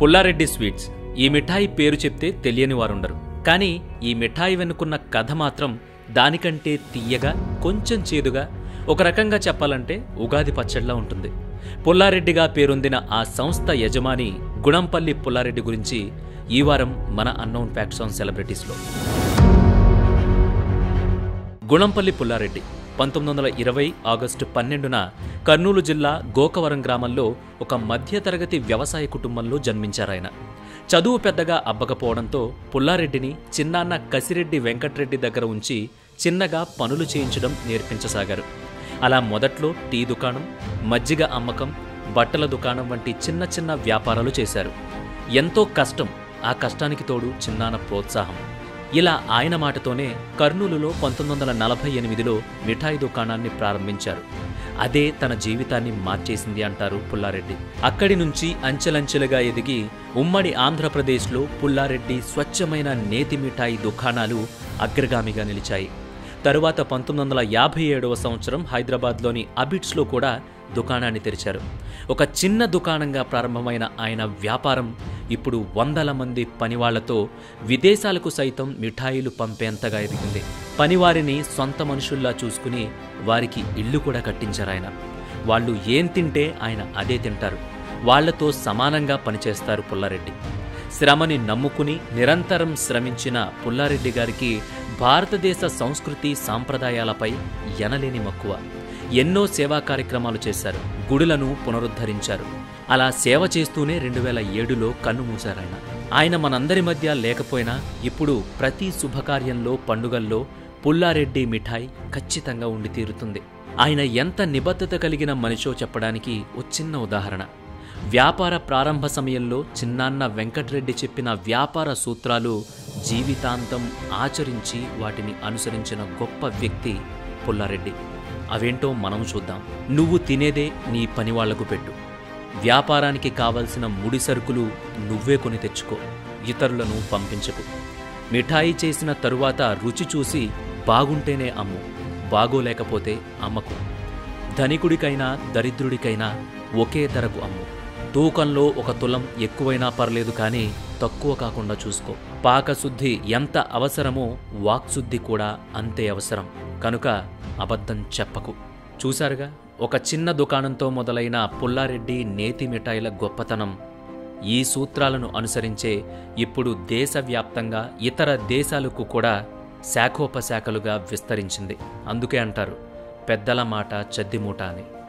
Pulla Reddy sweets ఈ మిఠాయి పేరు చెప్తే తెలియని వారుండరు కానీ ఈ మిఠాయి వెనుకున్న కథ మాత్రం దానికంటే తీయగా కొంచెం చేదుగా ఒక రకంగా చెప్పాలంటే ఉగాది పచ్చడిలా ఉంటుంది పుల్లారెడ్డిగా పేరొందిన ఆ సంస్థ యజమాని గుణంపల్లి పుల్లారెడ్డి గురించి ఈ వారం మన అన్నౌన్ ఫ్యాక్ట్స్ ఆన్ సెలబ్రిటీస్లో గుణంపల్లి పుల్లారెడ్డి పంతొమ్మిది వందల ఇరవై ఆగస్టు పన్నెండున కర్నూలు జిల్లా గోకవరం గ్రామంలో ఒక మధ్యతరగతి వ్యవసాయ కుటుంబంలో జన్మించారాయన చదువు పెద్దగా అబ్బకపోవడంతో పుల్లారెడ్డిని చిన్నాన్న కసిరెడ్డి వెంకట్రెడ్డి దగ్గర ఉంచి చిన్నగా పనులు చేయించడం నేర్పించసాగారు అలా మొదట్లో టీ దుకాణం మజ్జిగ అమ్మకం బట్టల దుకాణం వంటి చిన్న చిన్న వ్యాపారాలు చేశారు ఎంతో కష్టం ఆ కష్టానికి తోడు చిన్నాన్న ప్రోత్సాహం ఇలా ఆయన మాటతోనే కర్నూలులో పంతొమ్మిది వందల నలభై ఎనిమిదిలో మిఠాయి దుకాణాన్ని ప్రారంభించారు అదే తన జీవితాన్ని మార్చేసింది అంటారు పుల్లారెడ్డి అక్కడి నుంచి అంచెలంచెలుగా ఎదిగి ఉమ్మడి ఆంధ్రప్రదేశ్లో పుల్లారెడ్డి స్వచ్ఛమైన నేతి మిఠాయి దుకాణాలు అగ్రగామిగా నిలిచాయి తరువాత పంతొమ్మిది వందల యాభై ఏడవ సంవత్సరం హైదరాబాద్లోని అబిట్స్లో కూడా దుకాణాన్ని తెరిచారు ఒక చిన్న దుకాణంగా ప్రారంభమైన ఆయన వ్యాపారం ఇప్పుడు వందల మంది పనివాళ్లతో విదేశాలకు సైతం మిఠాయిలు పంపేంతగా ఎదిగింది పనివారిని సొంత మనుషుల్లా చూసుకుని వారికి ఇల్లు కూడా కట్టించారు ఆయన వాళ్ళు ఏం తింటే ఆయన అదే తింటారు వాళ్లతో సమానంగా పనిచేస్తారు పుల్లారెడ్డి శ్రమని నమ్ముకుని నిరంతరం శ్రమించిన పుల్లారెడ్డి గారికి భారతదేశ సంస్కృతి సాంప్రదాయాలపై ఎనలేని మక్కువ ఎన్నో సేవా కార్యక్రమాలు చేశారు గుడులను పునరుద్ధరించారు అలా సేవ చేస్తూనే రెండు వేల ఏడులో కన్ను మూశారాయన ఆయన మనందరి మధ్య లేకపోయినా ఇప్పుడు ప్రతి శుభకార్యంలో పండుగల్లో పుల్లారెడ్డి మిఠాయి ఖచ్చితంగా ఉండి తీరుతుంది ఆయన ఎంత నిబద్ధత కలిగిన మనిషో చెప్పడానికి ఓ చిన్న ఉదాహరణ వ్యాపార ప్రారంభ సమయంలో చిన్నాన్న వెంకటరెడ్డి చెప్పిన వ్యాపార సూత్రాలు జీవితాంతం ఆచరించి వాటిని అనుసరించిన గొప్ప వ్యక్తి పుల్లారెడ్డి అవేంటో మనం చూద్దాం నువ్వు తినేదే నీ పనివాళ్లకు పెట్టు వ్యాపారానికి కావలసిన ముడి సరుకులు నువ్వే కొని తెచ్చుకో ఇతరులను పంపించకు మిఠాయి చేసిన తరువాత రుచి చూసి బాగుంటేనే అమ్ము బాగోలేకపోతే అమ్మకు ధనికుడికైనా దరిద్రుడికైనా ఒకే ధరకు అమ్ము తూకంలో ఒక తులం ఎక్కువైనా పర్లేదు కానీ తక్కువ కాకుండా చూసుకో పాకశుద్ధి ఎంత అవసరమో వాక్శుద్ధి కూడా అంతే అవసరం కనుక అబద్ధం చెప్పకు చూశారుగా ఒక చిన్న దుకాణంతో మొదలైన పుల్లారెడ్డి నేతి మిఠాయిల గొప్పతనం ఈ సూత్రాలను అనుసరించే ఇప్పుడు దేశవ్యాప్తంగా ఇతర దేశాలకు కూడా శాఖోపశాఖలుగా విస్తరించింది అందుకే అంటారు పెద్దల మాట చద్దిమూట అని